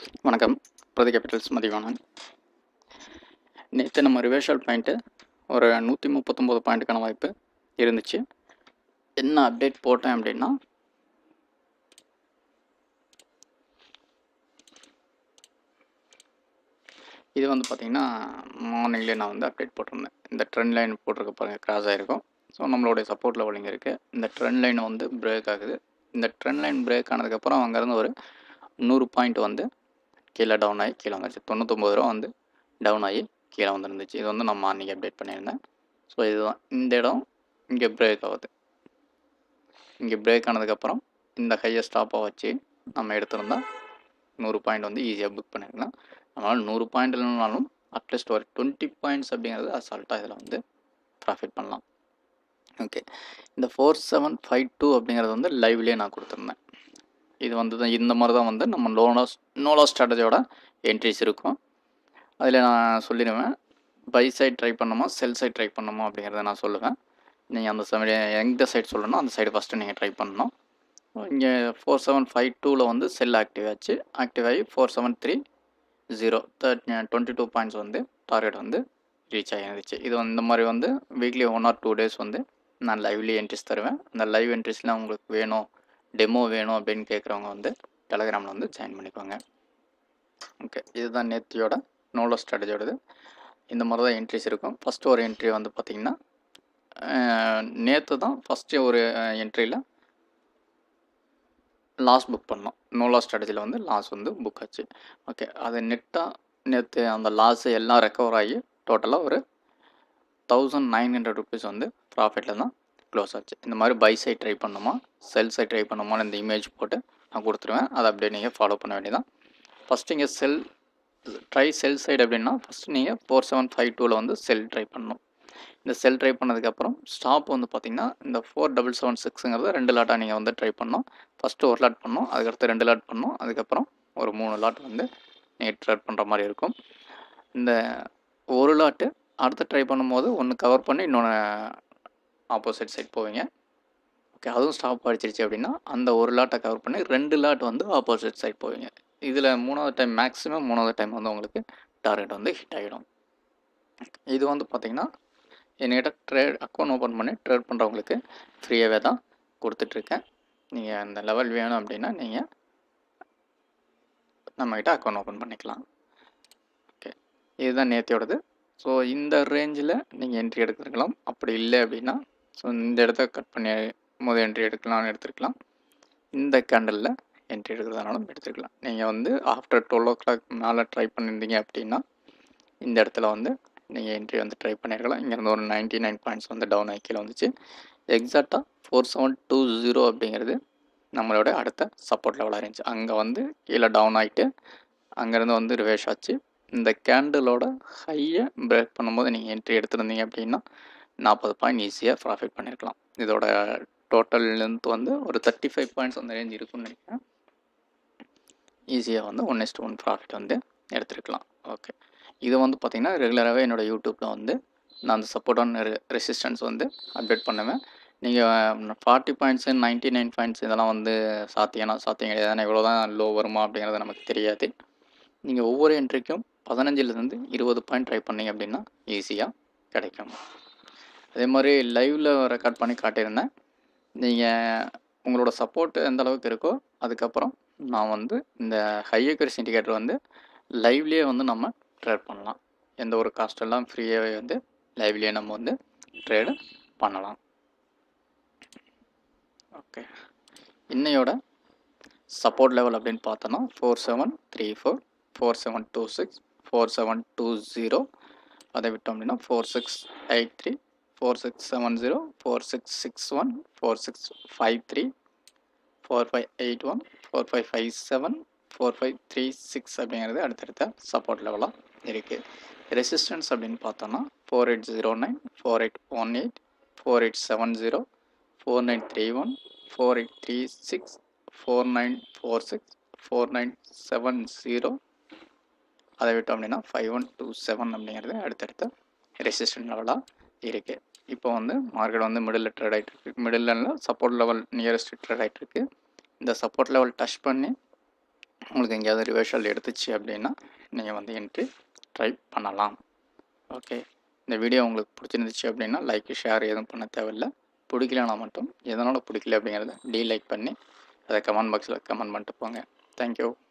வணக்கம் பிரதி கேபிட்டல்ஸ் மதிவானன் நேற்று நம்ம ரிவேஷல் பாயிண்ட்டு ஒரு நூற்றி முப்பத்தொம்போது பாயிண்ட்டுக்கான வாய்ப்பு இருந்துச்சு என்ன அப்டேட் போட்டேன் அப்படின்னா இது வந்து பார்த்திங்கன்னா மார்னிங்லேயே நான் வந்து அப்டேட் போட்டிருந்தேன் இந்த ட்ரெண்ட் லைன் போட்டிருக்க பாருங்கள் கிராஸ் ஆகிருக்கும் ஸோ நம்மளுடைய சப்போர்ட் லெவல் இங்கே இருக்குது இந்த ட்ரெண்ட் லைன் வந்து பிரேக் ஆகுது இந்த ட்ரெண்ட் லைன் பிரேக் ஆனதுக்கப்புறம் அங்கேருந்து ஒரு நூறு பாயிண்ட் வந்து கீழே டவுன் ஆகி கீழே வந்துருச்சு தொண்ணூத்தொம்பது ரூபா வந்து டவுன் ஆகி கீழே வந்துருந்துச்சு இது வந்து நான் மார்னிங் அப்டேட் பண்ணியிருந்தேன் ஸோ இதுதான் இந்த இடம் இங்கே பிரேக் ஆகுது இங்கே பிரேக் ஆனதுக்கப்புறம் இந்த ஹையை ஸ்டாப்பாக வச்சு நம்ம எடுத்திருந்தா நூறு பாயிண்ட் வந்து ஈஸியாக புக் பண்ணிருக்கலாம் நம்மளால் நூறு பாயிண்ட் இல்லைனாலும் அட்லீஸ்ட் ஒரு டுவெண்ட்டி பாயிண்ட்ஸ் அப்படிங்கிறது அசால்ட்டாக இதில் வந்து ப்ராஃபிட் பண்ணலாம் ஓகே இந்த ஃபோர் செவன் ஃபைவ் டூ அப்படிங்கிறது வந்து லைவ்லேயே நான் கொடுத்துருந்தேன் இது வந்து தான் இந்த மாதிரி தான் வந்து நம்ம லோனோஸ் நோலோ ஸ்ட்ராட்டஜியோட என்ட்ரிஸ் இருக்கும் அதில் நான் சொல்லிடுவேன் பை சைட் ட்ரை பண்ணணுமா செல் சைட் ட்ரை பண்ணணுமா அப்படிங்கிறத நான் சொல்லுவேன் நீங்கள் அந்த சைடு எந்த சைடு சொல்லணும் அந்த சைடு ஃபஸ்ட்டு நீங்கள் ட்ரை பண்ணணும் இங்கே ஃபோர் செவன் ஃபைவ் டூவில் வந்து செல் ஆக்டிவ் ஆச்சு ஆக்டிவ் ஆகி four seven three zero third twenty two points வந்து டார்கெட் வந்து ரீச் ஆகிருந்துச்சு இது வந்து இந்த மாதிரி வந்து weekly one or two days வந்து நான் லைவ்லி என்ட்ரிஸ் தருவேன் அந்த லைவ் என்ட்ரிஸ்லாம் உங்களுக்கு வேணும் டெமோ வேணும் அப்படின்னு கேட்குறவங்க வந்து டெலகிராமில் வந்து ஜாயின் பண்ணிக்கோங்க ஓகே இதுதான் நேத்தியோட நோலோ ஸ்ட்ராட்டஜியோடது இந்த மாதிரி தான் என்ட்ரிஸ் இருக்கும் ஃபஸ்ட்டு ஒரு என்ட்ரி வந்து பார்த்திங்கன்னா நேற்று தான் ஃபஸ்ட்டு ஒரு என்ட்ரியில் லாஸ் புக் பண்ணோம் நோலா ஸ்ட்ராட்டஜியில் வந்து லாஸ் வந்து புக் ஆச்சு ஓகே அது நெட்டாக நேற்று அந்த லாஸ் எல்லாம் ரெக்கவர் ஆகி டோட்டலாக ஒரு தௌசண்ட் நைன் ஹண்ட்ரட் ருபீஸ் வந்து ப்ராஃபிட்டில் தான் க்ளோஸ் ஆச்சு இந்த மாதிரி பை சைட் ட்ரை பண்ணுமா செல் சைட் ட்ரை பண்ணுமான்னு இந்த இமேஜ் போட்டு நான் கொடுத்துருவேன் அதை அப்படியே நீங்கள் ஃபாலோ பண்ண வேண்டியதான் ஃபஸ்ட்டு இங்கே செல் ட்ரை செல் சைடு அப்படின்னா ஃபஸ்ட்டு நீங்கள் ஃபோர் செவன் ஃபைவ் டூவில் வந்து செல் ட்ரை பண்ணணும் இந்த செல் ட்ரை பண்ணதுக்கப்புறம் ஸ்டாப் வந்து பார்த்திங்கன்னா இந்த ஃபோர் டபுள் செவன் சிக்ஸுங்கிறத ரெண்டு லாட்டாக நீங்கள் வந்து ட்ரை பண்ணணும் ஃபஸ்ட்டு ஒரு லாட் பண்ணணும் அதுக்கடுத்து ரெண்டு லாட் பண்ணணும் அதுக்கப்புறம் ஒரு மூணு லாட் வந்து நீங்கள் ட்ரேட் பண்ணுற மாதிரி இருக்கும் இந்த ஒரு லாட்டு அடுத்து ட்ரை பண்ணும்போது ஒன்று கவர் பண்ணி இன்னொன்று ஆப்போசிட் சைட் போவீங்க ஓகே அதுவும் ஸ்டாப் அடிச்சிருச்சு அப்படின்னா அந்த ஒரு லாட்டை கவர் பண்ணி ரெண்டு லாட் வந்து ஆப்போசிட் சைட் போவீங்க இதில் மூணாவது டைம் மேக்ஸிமம் மூணாவது டைம் வந்து உங்களுக்கு டார்கெட் வந்து ஹிட் ஆகிடும் இது வந்து பார்த்திங்கன்னா என்கிட்ட ட்ரேட் அக்கௌண்ட் ஓப்பன் பண்ணி ட்ரேட் பண்ணுறவங்களுக்கு ஃப்ரீயாகவே தான் கொடுத்துட்ருக்கேன் நீங்கள் அந்த லெவல் வேணும் அப்படின்னா நீங்கள் நம்மக்கிட்ட அக்கௌண்ட் ஓப்பன் பண்ணிக்கலாம் ஓகே இதுதான் நேத்தியோடது ஸோ இந்த ரேஞ்சில் நீங்கள் என்ட்ரி எடுத்துருக்கலாம் அப்படி இல்லை அப்படின்னா ஸோ இந்த இடத்த கட் பண்ணி முதல் என்ட்ரி எடுக்கலாம்னு எடுத்துருக்கலாம் இந்த கேண்டலில் என்ட்ரி எடுக்கிறதுனாலும் எடுத்துக்கலாம் நீங்கள் வந்து ஆஃப்டர் டுவெல் ஓ கிளாக் மேலே ட்ரை பண்ணியிருந்தீங்க அப்படின்னா இந்த இடத்துல வந்து நீங்கள் என்ட்ரி வந்து ட்ரை பண்ணியிருக்கலாம் இங்கேருந்து ஒரு நைன்ட்டி நைன் பாயிண்ட்ஸ் வந்து டவுன் ஆகி கீழே வந்துச்சு எக்ஸாக்டாக ஃபோர் செவன் டூ ஜீரோ அப்படிங்கிறது நம்மளோட அடுத்த சப்போர்ட் லெவலாக இருந்துச்சு அங்கே வந்து கீழே டவுன் ஆகிட்டு அங்கேருந்து வந்து ரிவேஷ் ஆச்சு இந்த கேண்டலோட ஹையை பிரேக் பண்ணும்போது நீங்கள் என்ட்ரி எடுத்திருந்தீங்க அப்படின்னா நாற்பது பாயிண்ட் ஈஸியாக ப்ராஃபிட் பண்ணியிருக்கலாம் இதோட டோட்டல் லென்த் வந்து ஒரு தேர்ட்டி ஃபைவ் பாயிண்ட்ஸ் அந்த ரேஞ்ச் இருக்குன்னு நினைக்கிறேன் ஈஸியாக வந்து ஒன் இஸ்ட் ஒன் ப்ராஃபிட் வந்து எடுத்துருக்கலாம் ஓகே இது வந்து பார்த்திங்கன்னா ரெகுலராகவே என்னோடய யூடியூப்பில் வந்து நான் அந்த சப்போர்ட்டான ரெசிஸ்டன்ஸ் வந்து அப்டேட் பண்ணுவேன் நீங்கள் forty points ninety nine points இதெல்லாம் வந்து சாத்தியம்னா சாத்தியம் கிடையாது ஏன்னா இவ்வளோ தான் லோ வருமா அப்படிங்கிறது நமக்கு தெரியாது நீங்கள் ஒவ்வொரு என்ட்ரிக்கும் பதினஞ்சுலேருந்து இருபது பாயிண்ட் ட்ரை பண்ணிங்க அப்படின்னா ஈஸியாக கிடைக்கும் அதே மாதிரி லைவில் ரெக்கார்ட் பண்ணி காட்டியிருந்தேன் நீங்கள் உங்களோட சப்போர்ட் எந்த அளவுக்கு இருக்கோ அதுக்கப்புறம் நான் வந்து இந்த ஹை அக்யூரசி இண்டிகேட்டர் வந்து லைவ்லேயே வந்து நம்ம ட்ரேட் பண்ணலாம் எந்த ஒரு காஸ்ட் எல்லாம் ஃப்ரீயாகவே வந்து லைவ்லேயே நம்ம வந்து ட்ரேடு பண்ணலாம் ஓகே இன்னையோட சப்போர்ட் லெவல் அப்படின்னு பார்த்தோன்னா four seven three four four seven two six four seven two zero அதை விட்டோம் அப்படின்னா four six eight three four six seven zero four six six one four six five three four five eight one four five five seven four five three six அப்படிங்கிறது அடுத்தடுத்த support லெவலாக இருக்குது resistance அப்படின்னு பார்த்தோன்னா four eight zero nine four eight one eight four eight seven zero four nine three one four eight three six four nine four six four nine seven zero அதை விட்டோம் அப்படின்னா five one two seven அப்படிங்கிறது அடுத்தடுத்த resistant லெவலாக இருக்குது இப்போ வந்து market வந்து மிடில் ட்ரேட் ஆகிட்டு இருக்கு middle support level nearest trade ஆகிட்டு இருக்கு இந்த சப்போர்ட் லெவல் டச் பண்ணி உங்களுக்கு எங்கேயாவது ரிவர்ஷல் எடுத்துச்சு அப்படின்னா நீங்கள் வந்து என்ட்ரி ட்ரை பண்ணலாம் ஓகே இந்த வீடியோ உங்களுக்கு பிடிச்சிருந்துச்சு அப்படின்னா லைக் ஷேர் எதுவும் பண்ண தேவையில்லை பிடிக்கலனா மட்டும் எதனால் பிடிக்கல அப்படிங்கிறத டீ லைக் பண்ணி அதை கமெண்ட் பாக்ஸில் கமெண்ட் பண்ணிட்டு போங்க தேங்க்யூ